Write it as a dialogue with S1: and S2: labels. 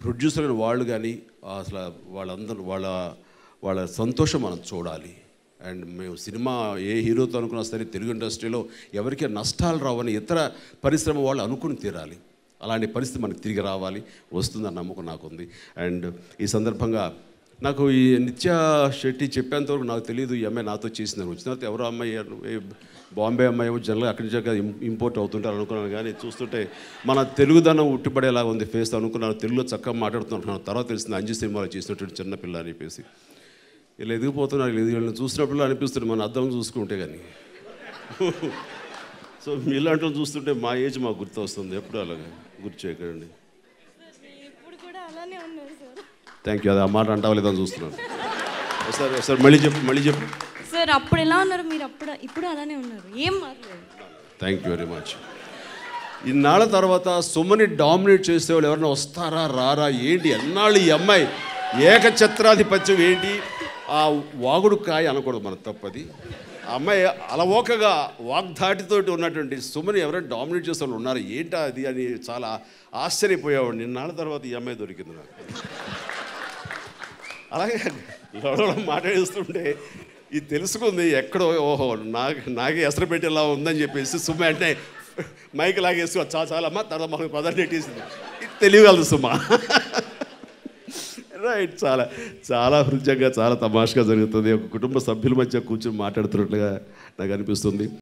S1: producer అయిన వాళ్ళు కానీ అసలు వాళ్ళందరూ వాళ్ళ వాళ్ళ సంతోషం మనం చూడాలి అండ్ మేము సినిమా ఏ హీరోతో అనుకున్నా సరే తెలుగు ఇండస్ట్రీలో ఎవరికి నష్టాలు రావని ఇతర పరిశ్రమ వాళ్ళు అనుకుని తీరాలి అలాంటి పరిస్థితి మనకి తిరిగి రావాలి వస్తుందన్న నమ్మకం నాకుంది అండ్ ఈ సందర్భంగా నాకు ఈ నిత్య శెట్టి చెప్పేంతవరకు నాకు తెలియదు ఈ అమ్మాయి నాతో చేసిందని వచ్చిన తర్వాత ఎవరో అమ్మాయి ఏ బాంబే అమ్మాయి ఏమో జనరల్గా అక్కడి నుంచి అక్కడ ఇం- ఇంపోర్ట్ అవుతుంటారు అనుకున్నాను కానీ చూస్తుంటే మన తెలుగుదనం ఉట్టిపడేలా ఉంది ఫేస్ అనుకున్నాను తెలుగులో చక్కగా మాట్లాడుతున్నాను తర్వాత తెలిసింది అంజి సినిమాలో చేసినటువంటి చిన్న పిల్ల అని చెప్పేసి వీళ్ళు ఎదిగిపోతున్నారు వీళ్ళు వీళ్ళని చూసినప్పుడు అనిపిస్తుంది మన అద్దం చూసుకుంటే కానీ సో మీలాంటి వాళ్ళని చూస్తుంటే మా ఏజ్ మాకు గుర్తు వస్తుంది ఎప్పుడు అలాగే గుర్తు చేయకండి
S2: ఇప్పుడు కూడా అలానే ఉన్నారు సార్
S1: థ్యాంక్ యూ అది ఆ మాట అంటావా లేదని చూస్తున్నాను సార్ సార్ మళ్ళీ చెప్పు మళ్ళీ చెప్పు
S2: సార్ అప్పుడు ఎలా ఉన్నారు మీరు అప్పుడు ఇప్పుడు అలానే ఉన్నారు ఏం మారలేదు
S1: థ్యాంక్ యూ వెరీ మచ్ ఇన్నాళ్ళ తర్వాత సుమని డామినేట్ చేసే వాళ్ళు ఎవరైనా వస్తారా రారా ఏంటి ఎన్నాళ్ళు ఈ అమ్మాయి ఏకఛత్రాధిపత్యం ఏంటి ఆ వాగుడు కాయ అనకూడదు మన తప్పది ఆ అమ్మాయి అలవోకగా వాగ్ధాటితోటి ఉన్నటువంటి సుమని ఎవరైనా డామినేట్ చేసే వాళ్ళు ఉన్నారు ఏంటా అది అని చాలా ఆశ్చర్యపోయేవాడు నిన్నాళ్ళ తర్వాత ఈ అమ్మాయి దొరికింది నాకు అలాగే లొడలో మాట్లాడిస్తుంటే ఇది తెలుసుకుంది ఎక్కడో ఓహో నాకు నాకే ఎసరు పెట్టేలా ఉందని చెప్పేసి సుమ అంటే మైక్ లాగేసి చా చాలమ్మా తర్వాత మనకు పదాన్ని నెట్టేసింది ఇది తెలియగలదు సుమ రైట్ చాలా చాలా హృదయంగా చాలా తమాషగా జరుగుతుంది ఒక కుటుంబ సభ్యుల మధ్య కూర్చొని మాట్లాడుతున్నట్లుగా నాకు అనిపిస్తుంది